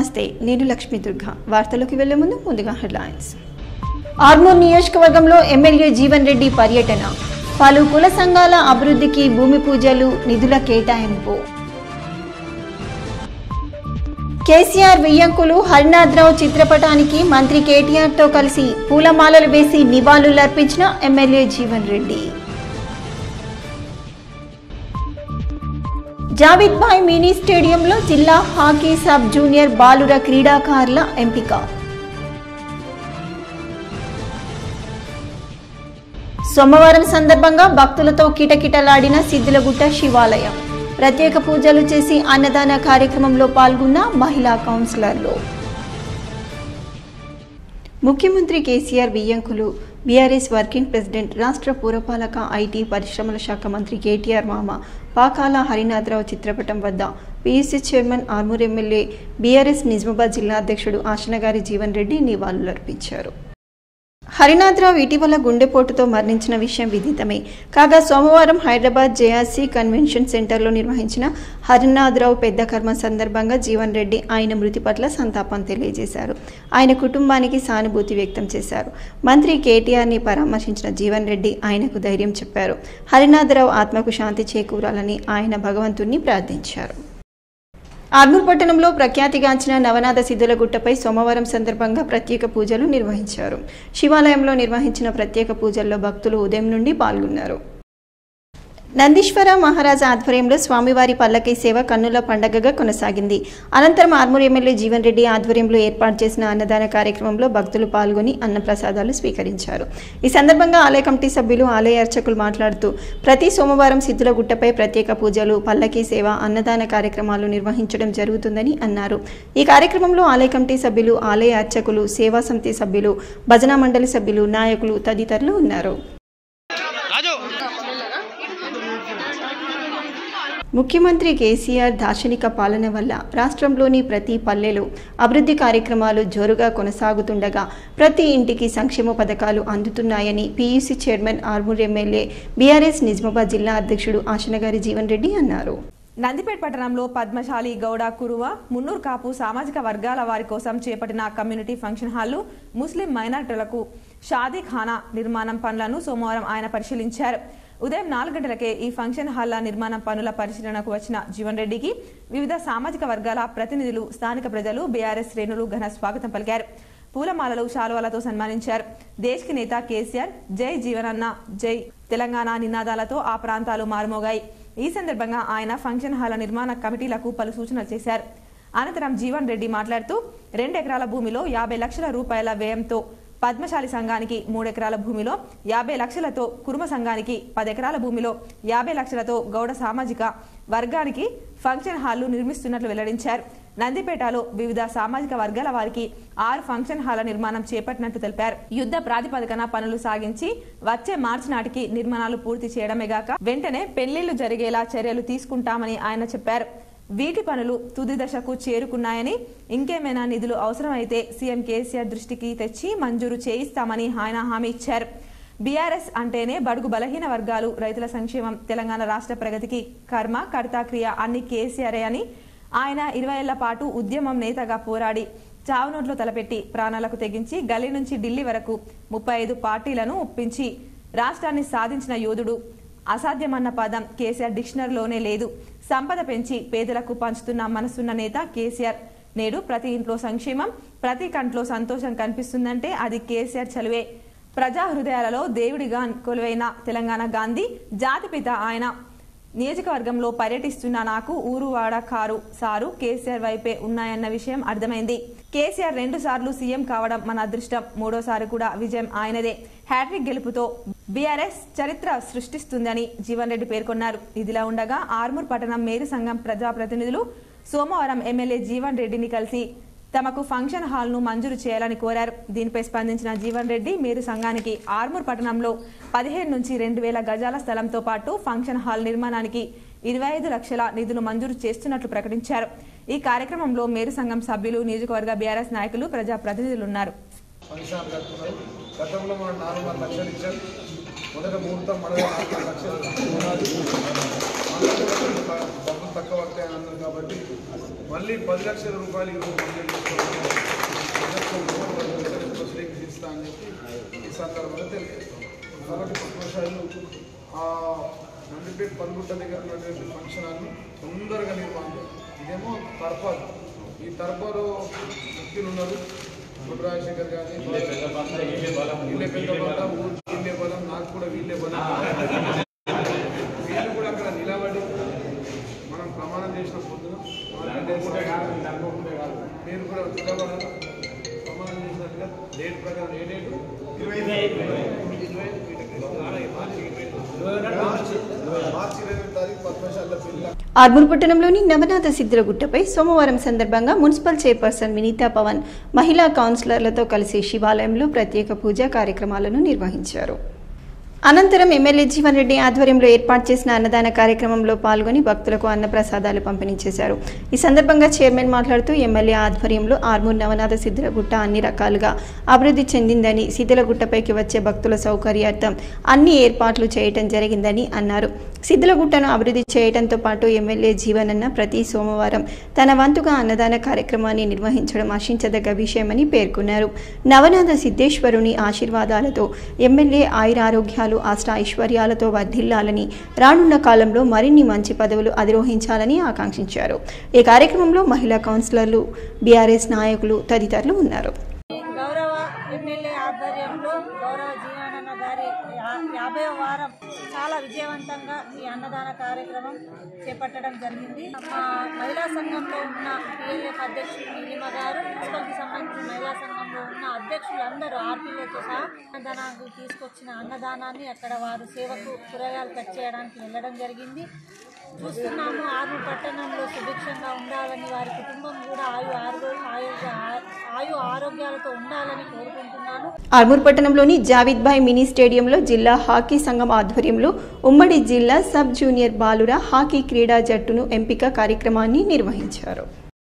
నమస్తే నేను లక్ష్మీ దుర్గా వార్తలోకి వెళ్లే ముందు ముందుగా హెడ్లైన్స్ ఆర్మూర్ నియోజకవర్గంలో ఎమ్మెల్యే జీవన్ రెడ్డి పర్యటన పలు కుల సంఘాల అభివృద్ధికి భూమి పూజలు నిధుల కేటాయింపు కేసీఆర్ వియ్యంకులు హరినాథరావు చిత్రపటానికి మంత్రి కేటీఆర్తో కలిసి పూలమాలలు వేసి నివాళులర్పించిన ఎమ్మెల్యే జీవన్ రెడ్డి జావిద్ భాయ్ మినీ స్టేడియంలో జిల్లా హాకీ సబ్ జూనియర్ బాలుర క్రీడాకారుల ఎంపిక సోమవారం సందర్భంగా భక్తులతో కిటకిటలాడిన సిద్దులగుట్ట శివాలయం ప్రత్యేక పూజలు చేసి అన్నదాన కార్యక్రమంలో పాల్గొన్న మహిళా కౌన్సిలర్లు ముఖ్యమంత్రి కేసీఆర్ బియ్యంకులు బీఆర్ఎస్ వర్కింగ్ ప్రెసిడెంట్ రాష్ట్ర పురపాలక ఐటీ పరిశ్రమల శాఖ మంత్రి కేటీఆర్ మామ పాకాల హరినాథరావు చిత్రపటం వద్ద PSC chairman Armoor MLA BRS Nizamabad జిల్లా అధ్యక్షుడు ఆశనగారి జీవన్ రెడ్డి నివాళులర్పించారు హరినాథరావు ఇటీవల గుండెపోటుతో మరణించిన విషయం విదితమే కాగా సోమవారం హైదరాబాద్ జేఆర్సీ కన్వెన్షన్ సెంటర్లో నిర్వహించిన హరినాథరావు పెద్ద కర్మ సందర్భంగా జీవన్ రెడ్డి ఆయన మృతి పట్ల సంతాపం తెలియజేశారు ఆయన కుటుంబానికి సానుభూతి వ్యక్తం చేశారు మంత్రి కేటీఆర్ని పరామర్శించిన జీవన్ రెడ్డి ఆయనకు ధైర్యం చెప్పారు హరినాథరావు ఆత్మకు శాంతి చేకూరాలని ఆయన భగవంతుణ్ణి ప్రార్థించారు ఆర్మూర్ పట్టణంలో ప్రఖ్యాతిగాంచిన నవనాథ సిద్ధులగుట్టపై సోమవారం సందర్భంగా ప్రత్యేక పూజలు నిర్వహించారు శివాలయంలో నిర్వహించిన ప్రత్యేక పూజల్లో భక్తులు ఉదయం నుండి పాల్గొన్నారు నందీశ్వర మహారాజా ఆధ్వర్యంలో స్వామివారి పల్లకి సేవ కన్నుల పండగగా కొనసాగింది అనంతరం ఆర్మూర్ ఎమ్మెల్యే జీవన్ రెడ్డి ఆధ్వర్యంలో ఏర్పాటు చేసిన అన్నదాన కార్యక్రమంలో భక్తులు పాల్గొని అన్నప్రసాదాలు స్వీకరించారు ఈ సందర్భంగా ఆలయ కమిటీ సభ్యులు ఆలయ అర్చకులు మాట్లాడుతూ ప్రతి సోమవారం సిద్ధుల గుట్టపై ప్రత్యేక పూజలు పల్లకి సేవ అన్నదాన కార్యక్రమాలు నిర్వహించడం జరుగుతుందని అన్నారు ఈ కార్యక్రమంలో ఆలయ కమిటీ సభ్యులు ఆలయ అర్చకులు సేవా సమితి సభ్యులు భజనా మండలి సభ్యులు నాయకులు తదితరులు ఉన్నారు రాజు ముఖ్యమంత్రి కేసీఆర్ దార్శనిక పాలన వల్ల రాష్ట్రంలోని ప్రతి పల్లెలో అభివృద్ధి కార్యక్రమాలు జోరుగా కొనసాగుతుండగా ప్రతి ఇంటికి సంక్షేమ పథకాలు అందుతున్నాయని PUC chairman Armoor MLA BRS Nizamabad జిల్లా అధ్యక్షుడు ఆశనగారి జీవన్ రెడ్డి అన్నారు నందిపేట పట్టణంలో పద్మశాలి గౌడ కురువ మున్నూరు కాపు సామాజిక వర్గాల వారి కోసం చేపట్టిన కమ్యూనిటీ ఫంక్షన్ హాల్లు ముస్లిం మైనార్టీలకు షాదీ ఖానా నిర్మాణం పనులను సోమవారం ఆయన పరిశీలించారు ఉదయం నాలుగు గంటలకే ఈ ఫంక్షన్ హాల్ల నిర్మాణం పనుల పరిశీలనకు వచ్చిన జీవన్ రెడ్డికి వివిధ సామాజిక వర్గాల ప్రతినిధులు స్థానిక ప్రజలు బీఆర్ఎస్ శ్రేణులు ఘన స్వాగతం పలికారు పూలమాలలు శాలువాలతో సన్మానించారు దేశ్కి నేత కేసీఆర్ జై జీవనన్న జై తెలంగాణ నినాదాలతో ఆ ప్రాంతాలు మారుమోగాయి ఈ సందర్భంగా ఆయన ఫంక్షన్ హాల నిర్మాణ కమిటీలకు పలు సూచనలు చేశారు అనంతరం జీవన్ రెడ్డి మాట్లాడుతూ రెండు ఎకరాల భూమిలో యాభై లక్షల రూపాయల వ్యయంతో పద్మశాలి సంఘానికి మూడెకరాల భూమిలో యాభై లక్షలతో కురుమ సంఘానికి పది ఎకరాల భూమిలో యాభై లక్షలతో గౌడ సామాజిక వర్గానికి ఫంక్షన్ హాల్లు నిర్మిస్తున్నట్లు వెల్లడించారు నందిపేటలో వివిధ సామాజిక వర్గాల వారికి ఆరు ఫంక్షన్ హాల నిర్మాణం చేపట్టినట్టు తెలిపారు యుద్ధ ప్రాతిపదికన పనులు సాగించి వచ్చే మార్చి నాటికి నిర్మాణాలు పూర్తి చేయడమే గాక వెంటనే పెళ్లిళ్లు జరిగేలా చర్యలు తీసుకుంటామని ఆయన చెప్పారు వీటి పనులు తుది దశకు చేరుకున్నాయని ఇంకేమైనా నిధులు అవసరమైతే సీఎం కేసీఆర్ దృష్టికి తెచ్చి మంజూరు చేయిస్తామని ఆయన హామీ ఇచ్చారు బీఆర్ఎస్ అంటేనే బడుగు బలహీన వర్గాలు రైతుల సంక్షేమం తెలంగాణ రాష్ట్ర ప్రగతికి కర్మ కర్త క్రియ అన్ని కేసీఆర్ అని ఆయన ఇరవై ఏళ్ల పాటు ఉద్యమం నేతగా పోరాడి చావునోట్లో తలపెట్టి ప్రాణాలకు తెగించి గల్లీ నుంచి ఢిల్లీ వరకు ముప్పై ఐదు పార్టీలను ఒప్పించి రాష్ట్రాన్ని సాధించిన యోధుడు అసాధ్యమన్న పదం కేసీఆర్ డిక్షనరీలోనే లేదు సంపద పెంచి పేదలకు పంచుతున్న మనసున్న నేత కేసీఆర్ నేడు ప్రతి ఇంట్లో సంక్షేమం ప్రతి కంట్లో సంతోషం కనిపిస్తుందంటే అది కేసీఆర్ చలువే ప్రజా హృదయాలలో దేవుడిగా కొలువైన తెలంగాణ గాంధీ జాతిపిత ఆయన నియోజకవర్గంలో పర్యటిస్తున్న నాకు ఊరువాడ కారు సారు కేసీఆర్ వైపే ఉన్నాయన్న విషయం అర్థమైంది కేసీఆర్ రెండు సార్లు సీఎం కావడం మన అదృష్టం మూడోసారి కూడా విజయం ఆయనదే హ్యాట్రిక్ గెలుపుతో బీఆర్ఎస్ చరిత్ర సృష్టిస్తుందని జీవన్ రెడ్డి పేర్కొన్నారు ఇదిలా ఉండగా ఆర్మూర్ పట్టణం మేరు సంఘం ప్రజాప్రతినిధులు సోమవారం ఎమ్మెల్యే జీవన్ రెడ్డిని కలిసి తమకు ఫంక్షన్ హాల్ ను మంజూరు చేయాలని కోరారు దీనిపై స్పందించిన జీవన్ రెడ్డి మేరు సంఘానికి ఆర్మూర్ పట్టణంలో పదిహేను నుంచి రెండు వేల గజాల స్థలంతో పాటు ఫంక్షన్ హాల్ నిర్మాణానికి ఇరవై ఐదు లక్షల నిధులు మంజూరు చేస్తున్నట్లు ప్రకటించారు ఈ కార్యక్రమంలో మేరు సంఘం సభ్యులు నియోజకవర్గ బీఆర్ఎస్ నాయకులు ప్రజాప్రతినిధులు ఉన్నారు ఫంక్షన్ కట్టుకున్నారు గతంలో మనం నాలుగున్నర లక్షలు ఇచ్చారు మొదట ముహూర్తం మనది నాలుగు లక్షలు ఉన్నది వాళ్ళకి కొంచెం త- డబ్బులు తక్కువ వస్తాయి అని అన్నారు కాబట్టి మళ్ళీ పది లక్షల రూపాయలు ఈరోజు మంజూరు చేసుకోవాలి పది లక్షల రూపాయలు పది లక్షలు ప్రొసీడింగ్స్ ఇస్తా అని చెప్పి ఈ సందర్భంగా తెలియజేస్తాం కాబట్టి పద్మశాలు ఆ మండిపేట పల్గుట్ట దగ్గర ఉన్నటువంటి ఫంక్షన్ హాల్ని తొందరగా నిర్మాణం చేయాలి. ఇదేమో తర్పాలు ఈ తర్పాలు వ్యక్తులు ఉన్నారు గుడ్ రాజశేఖర్ గారి వీళ్ళే పెద్ద బలం ఊరు వీళ్ళే బలం నాకు కూడా వీళ్ళే బలం వీళ్ళు కూడా అక్కడ నిలబడి మనం ప్రమాణం చేసిన పొద్దున వాళ్ళకంటే మీరు కూడా నిలబడాలి ప్రమాణం చేసినట్టుగా డేట్ ప్రకారం ఏ డేటు ఇరవై మార్చి ఇరవై తారీఖు పద్మశాల పిల్ల ఆర్మూర్ పట్టణంలోని నవనాథ సిద్ధులగుట్టపై సోమవారం సందర్భంగా మున్సిపల్ చైర్పర్సన్ వినీతా పవన్ మహిళా కౌన్సిలర్లతో కలిసి శివాలయంలో ప్రత్యేక పూజా కార్యక్రమాలను నిర్వహించారు అనంతరం ఎమ్మెల్యే జీవన్ రెడ్డి ఆధ్వర్యంలో ఏర్పాటు చేసిన అన్నదాన కార్యక్రమంలో పాల్గొని భక్తులకు అన్నప్రసాదాలు పంపిణీ చేశారు ఈ సందర్భంగా చైర్మన్ మాట్లాడుతూ ఎమ్మెల్యే ఆధ్వర్యంలో ఆర్మూర్ నవనాథ సిద్ధులగుట్ట అన్ని రకాలుగా అభివృద్ధి చెందిందని సిద్ధులగుట్టపైకి వచ్చే భక్తుల సౌకర్యార్థం అన్ని ఏర్పాట్లు చేయటం జరిగిందని అన్నారు సిద్ధులగుట్టను అభివృద్ధి చేయడంతో పాటు ఎమ్మెల్యే జీవనన్న ప్రతి సోమవారం తన వంతుగా అన్నదాన కార్యక్రమాన్ని నిర్వహించడం ఆశించదగ్గ విషయమని పేర్కొన్నారు నవనాథ సిద్ధేశ్వరుని ఆశీర్వాదాలతో ఎమ్మెల్యే ఆయురారోగ్యాలు అష్ట ఐశ్వర్యాలతో వర్ధిల్లాలని రానున్న కాలంలో మరిన్ని మంచి పదవులు అధిరోహించాలని ఆకాంక్షించారు ఈ కార్యక్రమంలో మహిళా కౌన్సిలర్లు బీఆర్ఎస్ నాయకులు తదితరులు ఉన్నారు గౌరవ ఎమ్మెల్యే ఆధ్వర్యంలో గౌరవ జీవనన్న గారి యా- యాభైవ వారం చాలా విజయవంతంగా ఈ అన్నదాన కార్యక్రమం చేపట్టడం జరిగింది మా మహిళా సంఘంలో ఉన్న పిఎల్ఎఫ్ అధ్యక్షులు నీలిమ గారు మున్సిపల్కి సంబంధించిన మహిళా సంఘంలో ఉన్న అధ్యక్షులు అందరూ ఆర్పీలతో సహా అన్నదానానికి తీసుకొచ్చిన అన్నదానాన్ని అక్కడ వారు సేవకు కూరగాయలు కట్ చేయడానికి వెళ్ళడం జరిగింది చూస్తున్నాము ఆరు పట్టణంలో సుభిక్షంగా ఉండాలని వారి కుటుంబం కూడా ఆయు ఆరోగ్య ఆయు ఆయు ఆరోగ్యాలతో ఉండాలని కోరుకుంటున్నాను ఆర్మూర్ పట్టణంలోని జావిద్ భాయ్ మినీ స్టేడియంలో జిల్లా హాకీ సంఘం ఆధ్వర్యంలో ఉమ్మడి జిల్లా సబ్ జూనియర్ బాలుర హాకీ క్రీడా జట్టును ఎంపిక కార్యక్రమాన్ని నిర్వహించారు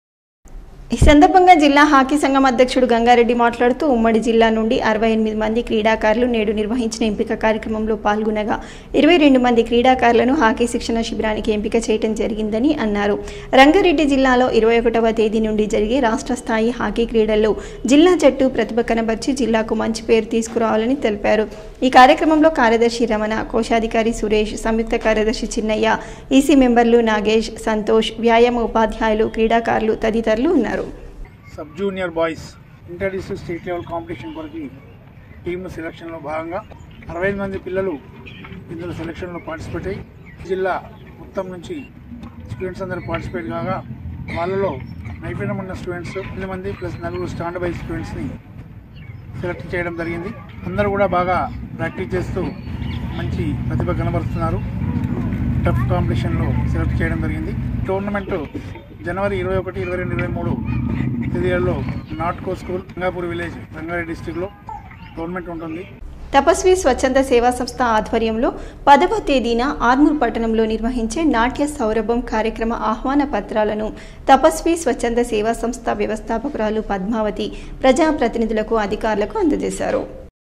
ఈ సందర్భంగా జిల్లా హాకీ సంఘం అధ్యక్షుడు గంగారెడ్డి మాట్లాడుతూ ఉమ్మడి జిల్లా నుండి అరవై ఎనిమిది మంది క్రీడాకారులు నేడు నిర్వహించిన ఎంపిక కార్యక్రమంలో పాల్గొనగా ఇరవై రెండు మంది క్రీడాకారులను హాకీ శిక్షణ శిబిరానికి ఎంపిక చేయడం జరిగిందని అన్నారు రంగారెడ్డి జిల్లాలో ఇరవై ఒకటవ తేదీ నుండి జరిగే రాష్ట్ర స్థాయి హాకీ క్రీడల్లో జిల్లా జట్టు ప్రతిభ కనబర్చి జిల్లాకు మంచి పేరు తీసుకురావాలని తెలిపారు ఈ కార్యక్రమంలో కార్యదర్శి రమణ కోశాధికారి సురేష్ సంయుక్త కార్యదర్శి చిన్నయ్య ఈసీ మెంబర్లు నాగేష్ సంతోష్ వ్యాయామ ఉపాధ్యాయులు క్రీడాకారులు తదితరులు ఉన్నారు sub junior boys inter district state level competition కొరకు టీమ్ సెలక్షన్లో భాగంగా అరవై ఐదు మంది పిల్లలు ఇందులో సెలక్షన్లో పార్టిసిపేట్ అయ్యి జిల్లా మొత్తం నుంచి స్టూడెంట్స్ అందరూ పార్టిసిపేట్ కాగా వాళ్ళలో నైపుణ్యం ఉన్న స్టూడెంట్స్ ఎనిమిది మంది ప్లస్ నలుగురు స్టాండ్ బై స్టూడెంట్స్ని సెలెక్ట్ చేయడం జరిగింది అందరూ కూడా బాగా ప్రాక్టీస్ చేస్తూ మంచి ప్రతిభ కనబరుస్తున్నారు టఫ్ కాంపిటీషన్లో సెలెక్ట్ చేయడం జరిగింది టోర్నమెంట్ జనవరి ఇరవై ఒకటి ఇరవై రెండు ఇరవై మూడు తేదీలలో నాట్కో స్కూల్ గంగాపూర్ విలేజ్ రంగారెడ్డి డిస్టిక్లో టోర్నమెంట్ ఉంటుంది తపస్వి స్వచ్ఛంద సేవా సంస్థ ఆధ్వర్యంలో పదవ తేదీన ఆర్మూర్ పట్టణంలో నిర్వహించే నాట్య సౌరభం కార్యక్రమ ఆహ్వాన పత్రాలను తపస్వి స్వచ్ఛంద సేవా సంస్థ వ్యవస్థాపకురాలు పద్మావతి ప్రజాప్రతినిధులకు అధికారులకు అందజేశారు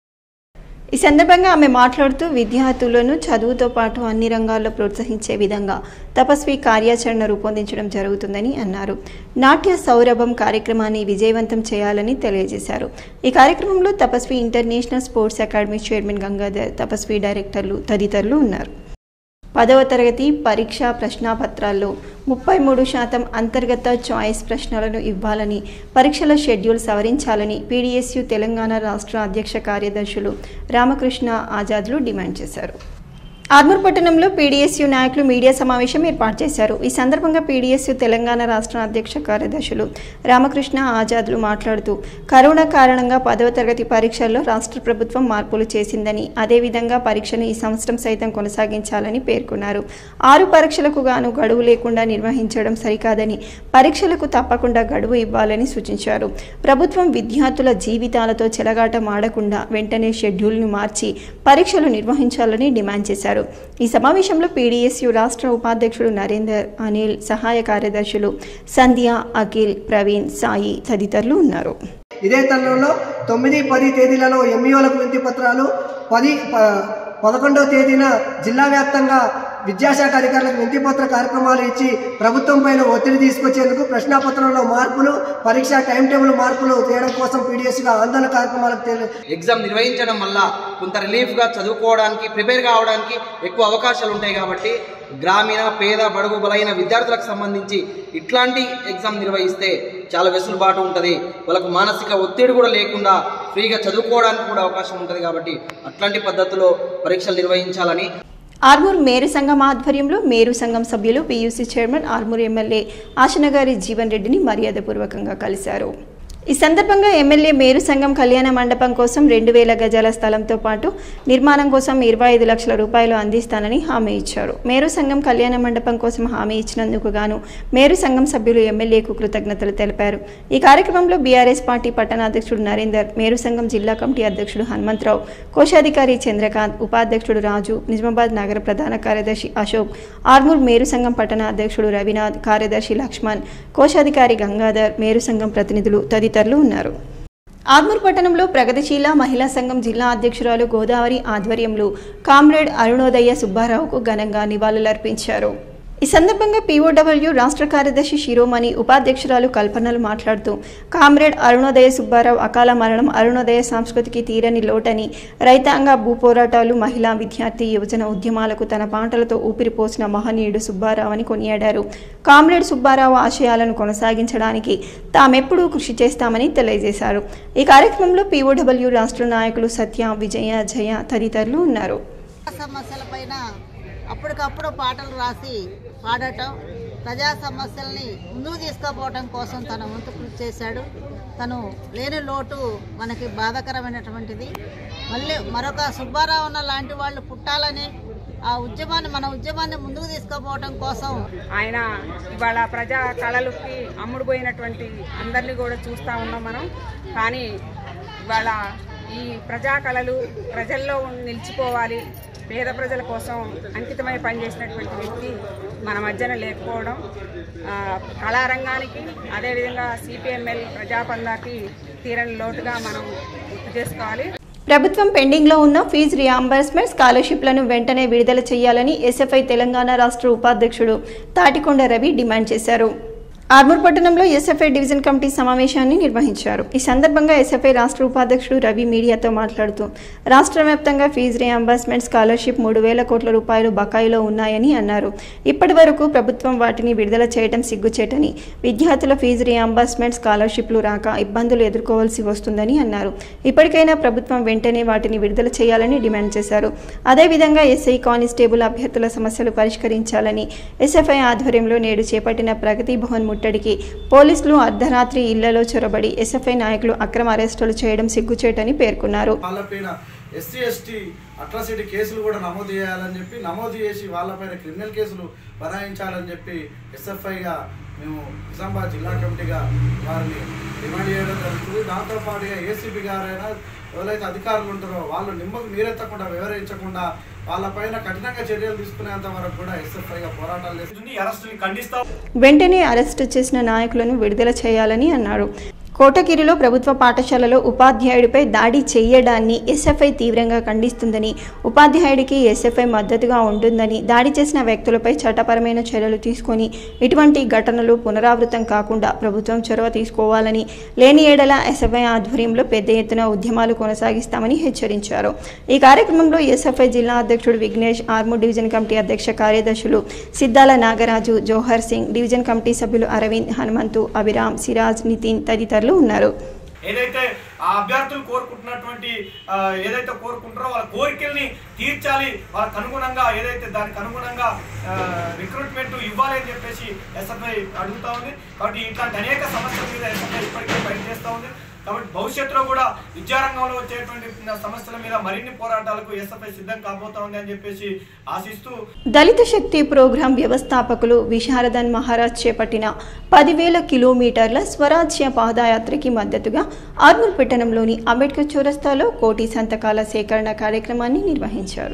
ఈ సందర్భంగా ఆమె మాట్లాడుతూ విద్యార్థులను చదువుతో పాటు అన్ని రంగాల్లో ప్రోత్సహించే విధంగా తపస్వి కార్యాచరణ రూపొందించడం జరుగుతుందని అన్నారు నాట్య సౌరభం కార్యక్రమాన్ని విజయవంతం చేయాలని తెలియజేశారు ఈ కార్యక్రమంలో Tapasvi international sports academy chairman Gangadhar Tapasvi డైరెక్టర్లు తదితరులు ఉన్నారు పదవ తరగతి పరీక్షా ప్రశ్నాపత్రాల్లో ముప్పై మూడు శాతం అంతర్గత చాయిస్ ప్రశ్నలను ఇవ్వాలని పరీక్షల షెడ్యూల్ సవరించాలని పీడీఎస్యు తెలంగాణ రాష్ట్ర అధ్యక్ష కార్యదర్శులు రామకృష్ణ ఆజాద్లు డిమాండ్ చేశారు ఆర్మూర్ పట్టణంలో పీడీఎస్యు నాయకులు మీడియా సమావేశం ఏర్పాటు చేశారు ఈ సందర్భంగా పీడీఎస్యు తెలంగాణ రాష్ట్ర అధ్యక్ష కార్యదర్శులు రామకృష్ణ ఆజాద్లు మాట్లాడుతూ కరోనా కారణంగా పదవ తరగతి పరీక్షల్లో రాష్ట్ర ప్రభుత్వం మార్పులు చేసిందని అదేవిధంగా పరీక్షను ఈ సంవత్సరం సైతం కొనసాగించాలని పేర్కొన్నారు ఆరు పరీక్షలకు గాను గడువు లేకుండా నిర్వహించడం సరికాదని పరీక్షలకు తప్పకుండా గడువు ఇవ్వాలని సూచించారు ప్రభుత్వం విద్యార్థుల జీవితాలతో చెలగాటం ఆడకుండా వెంటనే షెడ్యూల్ను మార్చి పరీక్షలు నిర్వహించాలని డిమాండ్ చేశారు ఈ సమావేశంలో పీడీఎస్యు రాష్ట్ర ఉపాధ్యక్షుడు నరేందర్ అనిల్ సహాయ కార్యదర్శులు సంధ్య అఖిల్ ప్రవీణ్ సాయి తదితరులు ఉన్నారు ఇదే తరుణంలో తొమ్మిది పది తేదీలలో ఎంఈఓలకు వినతి పత్రాలు పది ప- పదకొండవ తేదీన జిల్లా వ్యాప్తంగా విద్యాశాఖ అధికారులకు వింతిపత్ర కార్యక్రమాలు ఇచ్చి ప్రభుత్వం పైన ఒత్తిడి తీసుకొచ్చేందుకు ప్రశ్నాపత్రంలో మార్పులు పరీక్ష టైం టేబుల్ మార్పులు చేయడం కోసం పీడిఎస్గా ఆందోళన కార్యక్రమాలకు తెలి- ఎగ్జామ్ నిర్వహించడం వల్ల కొంత రిలీఫ్గా చదువుకోవడానికి ప్రిపేర్ కావడానికి ఎక్కువ అవకాశాలు ఉంటాయి కాబట్టి గ్రామీణ పేద బడుగు బలైన విద్యార్థులకు సంబంధించి ఇట్లాంటి ఎగ్జామ్ నిర్వహిస్తే చాలా వెసులుబాటు ఉంటుంది వాళ్ళకు మానసిక ఒత్తిడి కూడా లేకుండా ఫ్రీగా చదువుకోవడానికి కూడా అవకాశం ఉంటుంది కాబట్టి అట్లాంటి పద్ధతిలో పరీక్షలు నిర్వహించాలని ఆర్మూర్ మేరు సంఘం ఆధ్వర్యంలో మేరు సంఘం సభ్యులు PUC chairman Armoor MLA Ashannagari Jeevan రెడ్డిని మర్యాదపూర్వకంగా కలిశారు ఈ సందర్భంగా ఎమ్మెల్యే మేరు సంఘం కళ్యాణ మండపం కోసం రెండు వేల గజాల స్థలంతో పాటు నిర్మాణం కోసం ఇరవై ఐదు లక్షల రూపాయలు అందిస్తానని హామీ ఇచ్చారు మేరు సంఘం కళ్యాణ మండపం కోసం హామీ ఇచ్చినందుకు గాను మేరు సంఘం సభ్యులు ఎమ్మెల్యేకు కృతజ్ఞతలు తెలిపారు ఈ కార్యక్రమంలో బీఆర్ఎస్ పార్టీ పట్టణాధ్యక్షుడు నరేందర్ మేరు సంఘం జిల్లా కమిటీ అధ్యక్షుడు హనుమంతరావు కోశాధికారి చంద్రకాంత్ ఉపాధ్యక్షుడు రాజు నిజామాబాద్ నగర ప్రధాన కార్యదర్శి అశోక్ ఆర్మూర్ మేరు సంఘం పట్టణ అధ్యక్షుడు రవినాథ్ కార్యదర్శి లక్ష్మణ్ కోశాధికారి గంగాధర్ మేరు సంఘం ప్రతినిధులు తదితరులు ఉన్నారు ఆర్మూర్ పట్టణంలో ప్రగతిశీల మహిళా సంఘం జిల్లా అధ్యక్షురాలు గోదావరి ఆధ్వర్యంలో కామ్రేడ్ అరుణోదయ సుబ్బారావుకు ఘనంగా నివాళులర్పించారు ఈ సందర్భంగా పీఓడబ్ల్యూ రాష్ట్ర కార్యదర్శి శిరోమణి ఉపాధ్యక్షురాలు కల్పనలు మాట్లాడుతూ కామ్రేడ్ అరుణోదయ సుబ్బారావు అకాల మరణం అరుణోదయ సంస్కృతికి తీరని లోటని రైతాంగ భూ పోరాటాలు మహిళా విద్యార్థి యువజన ఉద్యమాలకు తన పాటలతో ఊపిరిపోసిన మహనీయుడు సుబ్బారావు అని కొనియాడారు కామ్రేడ్ సుబ్బారావు ఆశయాలను కొనసాగించడానికి తామెప్పుడూ కృషి చేస్తామని తెలియజేశారు ఈ కార్యక్రమంలో పీఓడబ్ల్యూ రాష్ట్ర నాయకులు సత్య విజయ జయ తదితరులు ఉన్నారు సమస్యలపైన అప్పటికప్పుడు పాటలు రాసి పాడటం ప్రజా సమస్యల్ని ముందుకు తీసుకుపోవడం కోసం తన వంతు కృషి చేశాడు తను లేని లోటు మనకి బాధాకరమైనటువంటిది మళ్ళీ మరొక సుబ్బారావు అన్న లాంటి వాళ్ళు పుట్టాలని ఆ ఉద్యమాన్ని మన ఉద్యమాన్ని ముందుకు తీసుకుపోవడం కోసం ఆయన ఇవాళ ప్రజా కళలకి అమ్ముడుపోయినటువంటి అందరినీ కూడా చూస్తూ ఉన్నాం మనం కానీ ఇవాళ ఈ ప్రజా కళలు ప్రజల్లో ఉన్- నిలిచిపోవాలి పేద ప్రజల కోసం అంకితమై పనిచేసినటువంటి వ్యక్తి మన మధ్యన లేకపోవడం ఆ, కళారంగానికి అదేవిధంగా సిపిఎంఎల్ ప్రజాపందాకి తీరని లోటుగా మనం గుర్తు చేసుకోవాలి ప్రభుత్వం పెండింగ్లో ఉన్న ఫీజు రియాంబర్స్మెంట్ స్కాలర్షిప్లను వెంటనే విడుదల చేయాలని ఎస్ఎఫ్ఐ తెలంగాణ రాష్ట్ర ఉపాధ్యక్షుడు తాటికొండ రవి డిమాండ్ చేశారు ఆర్మూర్ పట్టణంలో ఎస్ఎఫ్ఐ డివిజన్ కమిటీ సమావేశాన్ని నిర్వహించారు ఈ సందర్భంగా ఎస్ఎఫ్ఐ రాష్ట్ర ఉపాధ్యక్షుడు రవి మీడియాతో మాట్లాడుతూ రాష్ట్ర వ్యాప్తంగా ఫీజు రియంబర్స్మెంట్ స్కాలర్షిప్ మూడు వేల కోట్ల రూపాయలు బకాయిలో ఉన్నాయని అన్నారు ఇప్పటి వరకు ప్రభుత్వం వాటిని విడుదల చేయడం సిగ్గుచేటని విద్యార్థుల ఫీజు రియంబర్స్మెంట్ స్కాలర్షిప్లు రాక ఇబ్బందులు ఎదుర్కోవాల్సి వస్తుందని అన్నారు ఇప్పటికైనా ప్రభుత్వం వెంటనే వాటిని విడుదల చేయాలని డిమాండ్ చేశారు అదేవిధంగా ఎస్ఐ కానిస్టేబుల్ అభ్యర్థుల సమస్యలు పరిష్కరించాలని ఎస్ఎఫ్ఐ ఆధ్వర్యంలో నేడు చేపట్టిన ప్రగతి భవన్ ముట్టడికి పోలీసులు అర్ధరాత్రి ఇళ్లలో చొరబడి ఎస్ఎఫ్ఐ నాయకులు అక్రమ అరెస్టులు చేయడం సిగ్గుచేటని పేర్కొన్నారు వాళ్ళపైన ఎస్సీ ఎస్టీ అట్రాసిటీ కేసులు కూడా నమోదు చేయాలని చెప్పి నమోదు చేసి వాళ్ళపైన క్రిమినల్ కేసులు బనాయించాలని చెప్పి ఎస్ఎఫ్ఐగా మేము నిజామాబాద్ జిల్లా కమిటీగా వారిని డిమాండ్ చేయడం జరుగుతుంది దాంతోపాటుగా ఏసీపీ గారైనా ఎవరైతే అధికారులు ఉంటారో వాళ్ళు నిమ్మకు నీరెత్తకుండా వివరించకుండా వాళ్ళపైన కఠినంగా చర్యలు తీసుకునేంత వరకు కూడా ఎస్ఎఫ్ఐగా పోరాటాలు చేస్తుంది అరెస్టుని ఖండిస్తాం వెంటనే అరెస్టు చేసిన నాయకులను విడుదల చేయాలని అన్నారు కోటగిరిలో ప్రభుత్వ పాఠశాలలో ఉపాధ్యాయుడిపై దాడి చేయడాన్ని ఎస్ఎఫ్ఐ తీవ్రంగా ఖండిస్తుందని ఉపాధ్యాయుడికి ఎస్ఎఫ్ఐ మద్దతుగా ఉంటుందని దాడి చేసిన వ్యక్తులపై చట్టపరమైన చర్యలు తీసుకొని ఇటువంటి ఘటనలు పునరావృతం కాకుండా ప్రభుత్వం చొరవ తీసుకోవాలని లేని ఏడల ఎస్ఎఫ్ఐ ఆధ్వర్యంలో పెద్ద ఎత్తున ఉద్యమాలు కొనసాగిస్తామని హెచ్చరించారు ఈ కార్యక్రమంలో ఎస్ఎఫ్ఐ జిల్లా అధ్యక్షుడు విఘ్నేష్ ఆర్మూర్ డివిజన్ కమిటీ అధ్యక్ష కార్యదర్శులు సిద్దాల నాగరాజు జోహర్ సింగ్ డివిజన్ కమిటీ సభ్యులు అరవింద్ హనుమంతు అభిరామ్ సిరాజ్ నితిన్ తదితరులు ఉన్నారు ఏదైతే ఆ అభ్యర్థులు కోరుకుంటున్నటువంటి ఆ, ఏదైతే కోరుకుంటారో వాళ్ళ కోరికల్ని తీర్చాలి వాళ్ళకి అనుగుణంగా ఏదైతే దానికి అనుగుణంగా రిక్రూట్మెంట్ ఇవ్వాలి అని చెప్పేసి ఎస్ఎఫ్ఐ అడుగుతా ఉంది కాబట్టి ఇట్లాంటి అనేక సమస్యల మీద ఎస్ఎఫ్ఐ ఇప్పటికే పనిచేస్తూ ఉంది కాబట్టి భవిష్యత్తులో కూడా విద్యారంగంలో వచ్చేటువంటి సమస్యల మీద మరిన్ని పోరాటాలకు ఎస్ఎఫ్ఐ సిద్ధం కాబోతా ఉంది అని చెప్పేసి ఆశిస్తూ దళిత శక్తి ప్రోగ్రాం వ్యవస్థాపకులు విశారదన్ మహారాజ్ చేపట్టిన పదివేల కిలోమీటర్ల స్వరాజ్య పాదయాత్రకి మద్దతుగా ఆర్మూర్ పట్టణంలోని అంబేద్కర్ చౌరస్తాలో కోటి సంతకాల సేకరణ కార్యక్రమాన్ని నిర్వహించారు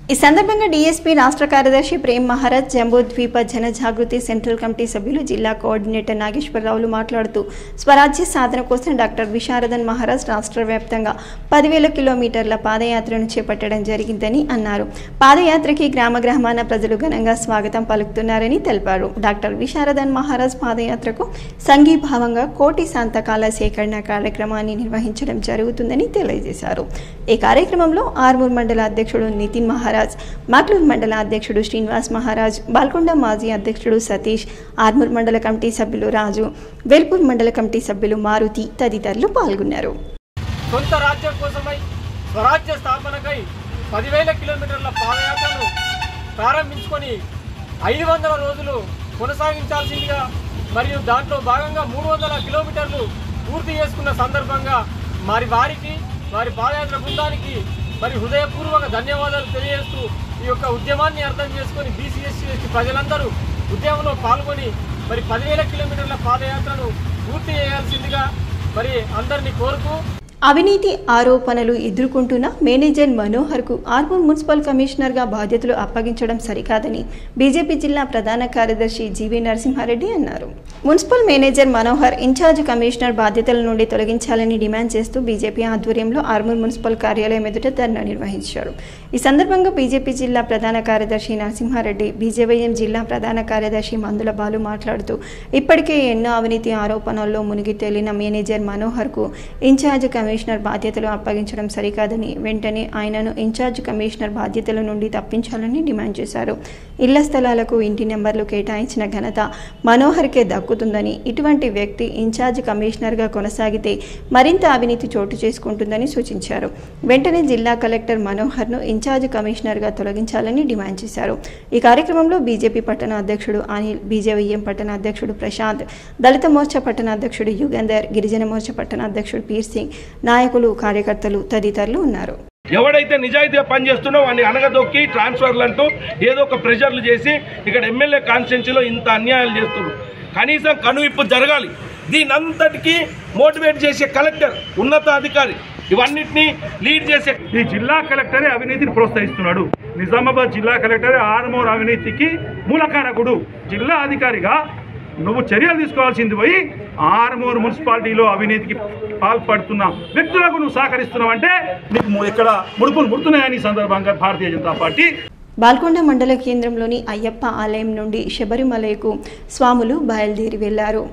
ఈ సందర్భంగా డీఎస్పీ రాష్ట్ర కార్యదర్శి ప్రేమ్ మహారాజ్ జంబూ ద్వీప జన జాగృతి సెంట్రల్ కమిటీ సభ్యులు జిల్లా కోఆర్డినేటర్ నాగేశ్వరరావులు మాట్లాడుతూ స్వరాజ్య సాధన కోసం డాక్టర్ విశారదన్ మహారాజ్ రాష్ట్ర వ్యాప్తంగా పదివేల కిలోమీటర్ల పాదయాత్రను చేపట్టడం జరిగిందని అన్నారు పాదయాత్రకి గ్రామ గ్రామాన ప్రజలు ఘనంగా స్వాగతం పలుకుతున్నారని తెలిపారు డాక్టర్ విశారదన్ మహారాజ్ పాదయాత్రకు సంఘీభావంగా కోటి సంతకాల సేకరణ కార్యక్రమాన్ని నిర్వహించడం జరుగుతుందని తెలియజేశారు ఈ కార్యక్రమంలో ఆర్మూర్ మండల అధ్యక్షుడు నితిన్ మహారాజ్ మాక్లూర్ మండల అధ్యక్షుడు శ్రీనివాస్ మహారాజ్ బాల్కొండ మాజీ అధ్యక్షుడు సతీష్ ఆర్మూర్ మండల కమిటీ సభ్యులు రాజు వేల్పూర్ మండల కమిటీ సభ్యులు మారుతి తదితరులు పాల్గొన్నారు సొంత రాజ్యం కోసమై స్వరాజ్య స్థాపనకై పదివేల కిలోమీటర్ల పాదయాత్రను ప్రారంభించుకొని ఐదు వందల రోజులు కొనసాగించాల్సిందిగా మరియు దాంట్లో భాగంగా మూడు వందల కిలోమీటర్లు పూర్తి చేసుకున్న సందర్భంగా మరి వారికి వారి పాదయాత్ర బృందానికి మరి హృదయపూర్వక ధన్యవాదాలు తెలియజేస్తూ ఈ యొక్క ఉద్యమాన్ని అర్థం చేసుకొని బీసీఎస్సీ ఎస్టీ ప్రజలందరూ ఉద్యమంలో పాల్గొని మరి పదివేల కిలోమీటర్ల పాదయాత్రను పూర్తి చేయాల్సిందిగా మరి అందరినీ కోరుతూ అవినీతి ఆరోపణలు ఎదుర్కొంటున్న మేనేజర్ మనోహర్కు ఆర్మూర్ మున్సిపల్ కమిషనర్గా బాధ్యతలు అప్పగించడం సరికాదని బీజేపీ జిల్లా ప్రధాన కార్యదర్శి జీవీ నరసింహారెడ్డి అన్నారు municipal manager Manohar incharge commissioner బాధ్యతల నుండి తొలగించాలని డిమాండ్ చేస్తూ బీజేపీ ఆధ్వర్యంలో ఆర్మూర్ మున్సిపల్ కార్యాలయం ఎదుట ధర్నా నిర్వహించారు ఈ సందర్భంగా బీజేపీ జిల్లా ప్రధాన కార్యదర్శి నరసింహారెడ్డి బీజేవైఎం జిల్లా ప్రధాన కార్యదర్శి మందుల బాలు మాట్లాడుతూ ఇప్పటికే ఎన్నో అవినీతి ఆరోపణల్లో మునిగి తేలిన మేనేజర్ మనోహర్కు ఇన్ఛార్జ్ కమిషనర్ బాధ్యతలు అప్పగించడం సరికాదని వెంటనే ఆయనను ఇన్ఛార్జ్ కమిషనర్ బాధ్యతల నుండి తప్పించాలని డిమాండ్ చేశారు ఇళ్ల స్థలాలకు ఇంటి నెంబర్లు కేటాయించిన ఘనత మనోహర్కే దక్కుతుందని ఇటువంటి వ్యక్తి ఇన్ఛార్జ్ కమిషనర్గా కొనసాగితే మరింత అవినీతి చోటు చేసుకుంటుందని సూచించారు వెంటనే జిల్లా కలెక్టర్ మనోహర్ను ఇన్ఛార్జ్ కమిషనర్గా తొలగించాలని డిమాండ్ చేశారు ఈ కార్యక్రమంలో బీజేపీ పట్టణ అధ్యక్షుడు అనిల్ బీజేవైఎం పట్టణ అధ్యక్షుడు ప్రశాంత్ దళిత మోర్చా పట్టణ అధ్యక్షుడు యుగంధర్ గిరిజన మోర్చా పట్టణ అధ్యక్షుడు పీర్ సింగ్ నాయకులు కార్యకర్తలు తదితరులు ఉన్నారు ఎవడైతే నిజాయితీగా పనిచేస్తున్నో వాడిని అనగదొక్కి ట్రాన్స్ఫర్లు అంటూ ఏదో ఒక ప్రెషర్లు చేసి ఇక్కడ ఎమ్మెల్యే కాన్స్టిట్యున్సీలో ఇంత అన్యాయాలు చేస్తున్నారు కనీసం కనువిప్పు జరగాలి దీనంతటికీ మోటివేట్ చేసే కలెక్టర్ ఉన్నతాధికారి ఇవన్నిటినీ లీడ్ చేసే ఈ జిల్లా కలెక్టరే అవినీతిని ప్రోత్సహిస్తున్నాడు నిజామాబాద్ జిల్లా కలెక్టరే ఆర్మోర్ అవినీతికి మూలకారకుడు జిల్లా అధికారిగా నువ్వు చర్యలు తీసుకోవాల్సింది పోయి ఆర్మూర్ మున్సిపాలిటీలో అవినీతికి పాల్పడుతున్న వ్యక్తులకు నువ్వు సహకరిస్తున్నావు అంటే నీకు ము- ఇక్కడ ముడుపులు ముడుతున్నాయని ఈ సందర్భంగా భారతీయ జనతా పార్టీ బాల్కొండ మండల కేంద్రంలోని అయ్యప్ప ఆలయం నుండి శబరిమలకు స్వాములు బయలుదేరి వెళ్లారు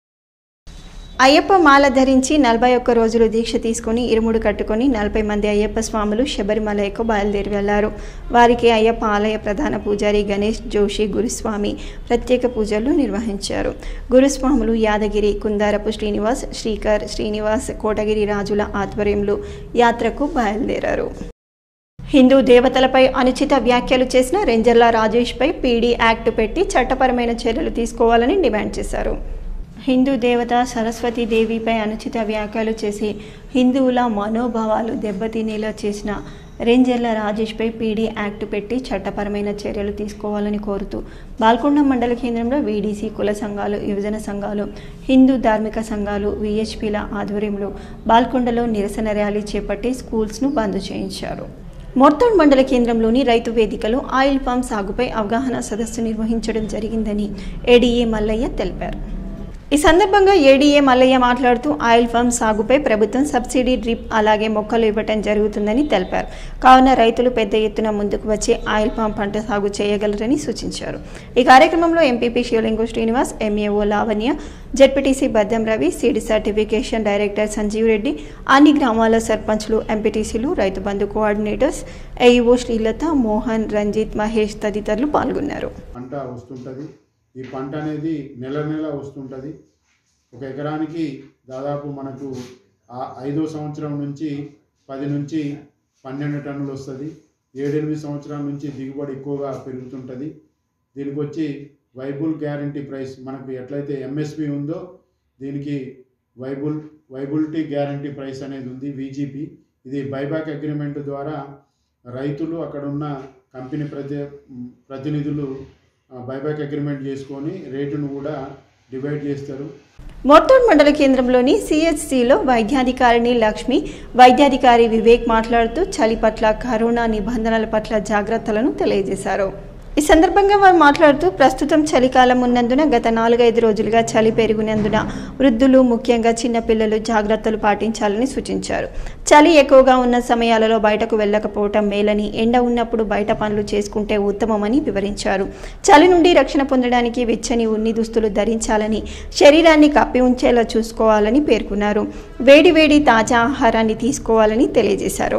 అయ్యప్ప మాల ధరించి నలభై ఒక్క రోజులు దీక్ష తీసుకుని ఇరుముడు కట్టుకొని నలభై మంది అయ్యప్ప స్వాములు శబరిమలకు బయలుదేరి వెళ్లారు వారికి అయ్యప్ప ఆలయ ప్రధాన పూజారి గణేష్ జోషి గురుస్వామి ప్రత్యేక పూజలు నిర్వహించారు గురుస్వాములు యాదగిరి కుందారపు శ్రీనివాస్ శ్రీకర్ శ్రీనివాస్ కోటగిరి రాజుల ఆధ్వర్యంలో యాత్రకు బయలుదేరారు హిందూ దేవతలపై అనుచిత వ్యాఖ్యలు చేసిన రెంజర్ల రాజేష్పై పీడీ యాక్ట్ పెట్టి చట్టపరమైన చర్యలు తీసుకోవాలని డిమాండ్ చేశారు హిందూ దేవత సరస్వతీ దేవిపై అనుచిత వ్యాఖ్యలు చేసి హిందువుల మనోభావాలు దెబ్బతినేలా చేసిన రేంజర్ల రాజేష్పై పీడీ యాక్ట్ పెట్టి చట్టపరమైన చర్యలు తీసుకోవాలని కోరుతూ బాల్కొండ మండల కేంద్రంలో వీడీసీ కుల సంఘాలు యువజన సంఘాలు హిందూ ధార్మిక సంఘాలు విహెచ్పిల ఆధ్వర్యంలో బాల్కొండలో నిరసన ర్యాలీ చేపట్టి స్కూల్స్ను బంద్ చేయించారు మోర్తాడ్ మండల కేంద్రంలోని రైతు వేదికలో ఆయిల్ పామ్ సాగుపై అవగాహన సదస్సు నిర్వహించడం జరిగిందని ఏడీఏ మల్లయ్య తెలిపారు ఈ సందర్భంగా ఏడీఏ మల్లయ్య మాట్లాడుతూ ఆయిల్ ఫామ్ సాగుపై ప్రభుత్వం సబ్సిడీ డ్రిప్ అలాగే మొక్కలు ఇవ్వటం జరుగుతుందని తెలిపారు కావున రైతులు పెద్ద ఎత్తున ముందుకు వచ్చి ఆయిల్ పామ్ పంట సాగు చేయగలరని సూచించారు ఈ కార్యక్రమంలో MPP Shivalingu Srinivas MAO Lavanya ZPTC Baddam Ravi seed certification director Sanjeev Reddy అన్ని గ్రామాల సర్పంచ్లు ఎంపీటీసీలు రైతు బంధు కోఆర్డినేటర్స్ ఏఈఓ శ్రీలత మోహన్ రంజిత్ మహేష్ తదితరులు పాల్గొన్నారు పంట వస్తుంటుంది ఈ పంట అనేది నెల నెల వస్తుంటుంది ఒక ఎకరానికి దాదాపు మనకు ఆ ఐదో సంవత్సరం నుంచి పది నుంచి పన్నెండు టన్నులు వస్తుంది ఏడెనిమిది సంవత్సరాల నుంచి దిగుబడి ఎక్కువగా పెరుగుతుంటుంది దీనికి వచ్చి వైబుల్ గ్యారంటీ ప్రైస్ మనకు ఎట్లయితే ఎంఎస్పి ఉందో దీనికి వైబుల్ వైబులిటీ గ్యారంటీ ప్రైస్ అనేది ఉంది విజిపి ఇది బైబ్యాక్ అగ్రిమెంట్ ద్వారా రైతులు అక్కడ ఉన్న కంపెనీ ప్రతి ప్రతినిధులు బైబ్యాక్ అగ్రిమెంట్ చేసుకొని రేటును కూడా డివైడ్ చేస్తారు మొత్తూర్ మండల కేంద్రంలోని సిహెచ్సిలో వైద్యాధికారిని లక్ష్మి వైద్యాధికారి వివేక్ మాట్లాడుతూ చలి పట్ల కరోనా నిబంధనల పట్ల జాగ్రత్తలను తెలియజేశారు ఈ సందర్భంగా వారు మాట్లాడుతూ ప్రస్తుతం చలికాలం ఉన్నందున గత నాలుగైదు రోజులుగా చలి పెరిగినందున వృద్ధులు ముఖ్యంగా చిన్నపిల్లలు జాగ్రత్తలు పాటించాలని సూచించారు చలి ఎక్కువగా ఉన్న సమయాలలో బయటకు వెళ్ళకపోవటం మేలని ఎండ ఉన్నప్పుడు బయట పనులు చేసుకుంటే ఉత్తమమని వివరించారు చలి నుండి రక్షణ పొందడానికి వెచ్చని ఉన్ని దుస్తులు ధరించాలని శరీరాన్ని కప్పి ఉంచేలా చూసుకోవాలని పేర్కొన్నారు వేడి వేడి తాజా ఆహారాన్ని తీసుకోవాలని తెలియజేశారు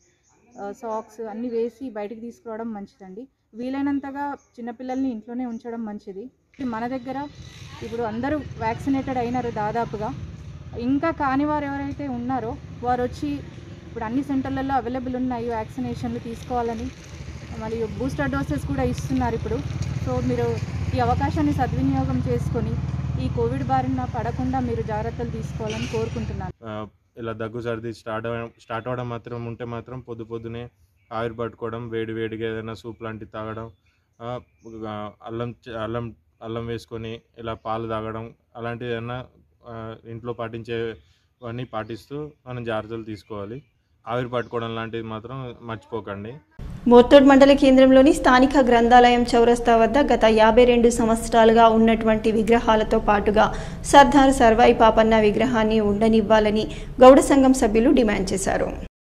సాక్స్ అన్నీ వేసి బయటికి తీసుకురావడం మంచిదండి వీలైనంతగా చిన్నపిల్లల్ని ఇంట్లోనే ఉంచడం మంచిది మన దగ్గర ఇప్పుడు అందరూ వ్యాక్సినేటెడ్ అయినారు దాదాపుగా ఇంకా కాని వారు ఎవరైతే ఉన్నారో వారు వచ్చి ఇప్పుడు అన్ని సెంటర్లలో అవైలబుల్ ఉన్నాయి వ్యాక్సినేషన్లు తీసుకోవాలని మరియు బూస్టర్ డోసెస్ కూడా ఇస్తున్నారు ఇప్పుడు సో మీరు ఈ అవకాశాన్ని సద్వినియోగం చేసుకొని ఈ కోవిడ్ బారిన పడకుండా మీరు జాగ్రత్తలు తీసుకోవాలని కోరుకుంటున్నాను ఆ, ఇలా దగ్గు సర్ది స్టార్ట్ అవ్వడం స్టార్ట్ అవ్వడం మాత్రం ఉంటే మాత్రం పొద్దు పొద్దునే ఆవిరి పట్టుకోవడం వేడి వేడిగా ఏదైనా సూప్ లాంటివి తాగడం ఆ, ఆ, అల్లం చ- అల్లం అల్లం వేసుకొని ఇలా పాలు తాగడం అలాంటివి ఏదైనా ఆ, ఇంట్లో పాటించేవన్నీ పాటిస్తూ మనం జాగ్రత్తలు తీసుకోవాలి ఆవిరి పట్టుకోవడం లాంటివి మాత్రం మర్చిపోకండి మోత్తోడ్ మండల కేంద్రంలోని స్థానిక గ్రంథాలయం చౌరస్తా వద్ద గత యాభై రెండు సంవత్సరాలుగా ఉన్నటువంటి విగ్రహాలతో పాటుగా సర్దార్ సర్వాయి పాపన్న విగ్రహాన్ని ఉండనివ్వాలని గౌడ సంఘం సభ్యులు డిమాండ్ చేశారు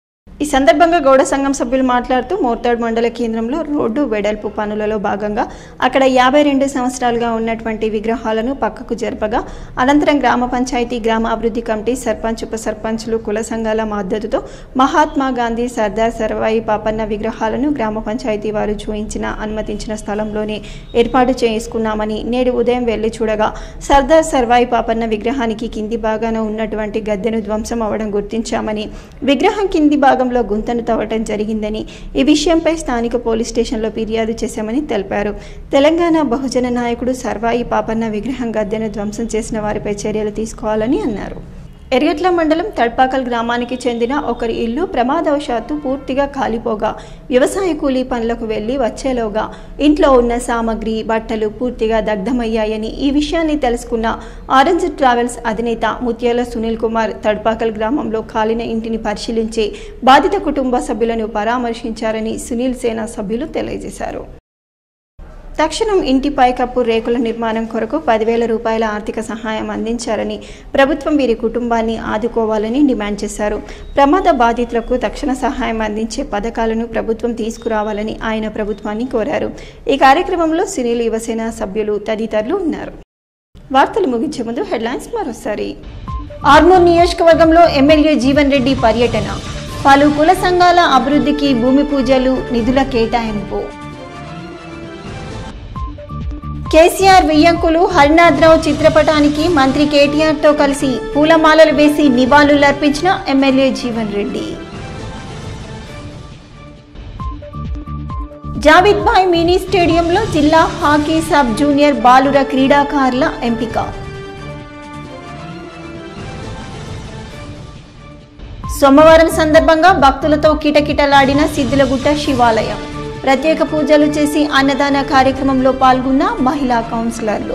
ఈ సందర్భంగా గౌడ సంఘం సభ్యులు మాట్లాడుతూ మోర్తాడ్ మండల కేంద్రంలో రోడ్డు వెడల్పు పనులలో భాగంగా అక్కడ యాభై రెండు సంవత్సరాలుగా ఉన్నటువంటి విగ్రహాలను పక్కకు జరపగా అనంతరం గ్రామ పంచాయతీ గ్రామ అభివృద్ధి కమిటీ సర్పంచ్ ఉప సర్పంచ్లు కుల సంఘాల మద్దతుతో మహాత్మా గాంధీ సర్దార్ సర్వాయి పాపన్న విగ్రహాలను గ్రామ పంచాయతీ వారు చూయించిన అనుమతించిన స్థలంలోనే ఏర్పాటు చేసుకున్నామని నేడు ఉదయం వెళ్లి చూడగా సర్దార్ సర్వాయి పాపన్న విగ్రహానికి కింది భాగాన ఉన్నటువంటి గద్దెను ధ్వంసం అవడం గుర్తించామని విగ్రహం కింది భాగంలో గుంతను తవ్వటం జరిగిందని ఈ విషయంపై స్థానిక పోలీస్ స్టేషన్లో ఫిర్యాదు చేశామని తెలిపారు తెలంగాణ బహుజన నాయకుడు సర్వాయి పాపన్న విగ్రహం గద్దెను ధ్వంసం చేసిన వారిపై చర్యలు తీసుకోవాలని అన్నారు ఎర్గట్ల మండలం తడ్పాకల్ గ్రామానికి చెందిన ఒకరి ఇల్లు ప్రమాదవశాత్తు పూర్తిగా కాలిపోగా వ్యవసాయ కూలీ పనులకు వెళ్లి వచ్చేలోగా ఇంట్లో ఉన్న సామగ్రి బట్టలు పూర్తిగా దగ్ధమయ్యాయని ఈ విషయాన్ని తెలుసుకున్న ఆరెంజ్ ట్రావెల్స్ అధినేత ముత్యాల సునీల్ కుమార్ తడ్పాకల్ గ్రామంలో కాలిన ఇంటిని పరిశీలించి బాధిత కుటుంబ సభ్యులను పరామర్శించారని సునీల్ సేన సభ్యులు తెలియజేశారు తక్షణం ఇంటి పైకప్పు రేకుల నిర్మాణం కొరకు పదివేల రూపాయల ఆర్థిక సహాయం అందించాలని ప్రభుత్వం వీరి కుటుంబాన్ని ఆదుకోవాలని డిమాండ్ చేశారు ప్రమాద బాధితులకు తక్షణ సహాయం అందించే పథకాలను ప్రభుత్వం తీసుకురావాలని ఆయన ప్రభుత్వాన్ని కోరారు ఈ కార్యక్రమంలో సునీల్ యువసేన సభ్యులు తదితరులు ఉన్నారు వార్తలు ముగించే ముందు హెడ్లైన్స్ మరోసారి ఆర్మూర్ నియోజకవర్గంలో ఎమ్మెల్యే జీవన్ రెడ్డి పర్యటన పలు కుల సంఘాల అభివృద్ధికి భూమి పూజలు నిధుల కేటాయింపు కేసీఆర్ వియ్యంకులు హరినాథరావు చిత్రపటానికి మంత్రి కేటీఆర్తో కలిసి పూలమాలలు వేసి నివాళులర్పించిన ఎమ్మెల్యే జీవన్ రెడ్డి జావిద్ భాయ్ మినీ స్టేడియంలో జిల్లా హాకీ సబ్ జూనియర్ బాలుర క్రీడాకారుల ఎంపిక సోమవారం సందర్భంగా భక్తులతో కిటకిటలాడిన సిద్దులగుట్ట శివాలయం ప్రత్యేక పూజలు చేసి అన్నదాన కార్యక్రమంలో పాల్గొన్న మహిళా కౌన్సిలర్లు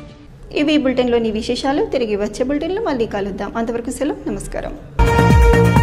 ఇవి బులెటిన్లోని విశేషాలు తిరిగి వచ్చే బులెటిన్లో మళ్ళీ కలుద్దాం అంతవరకు సెలవు నమస్కారం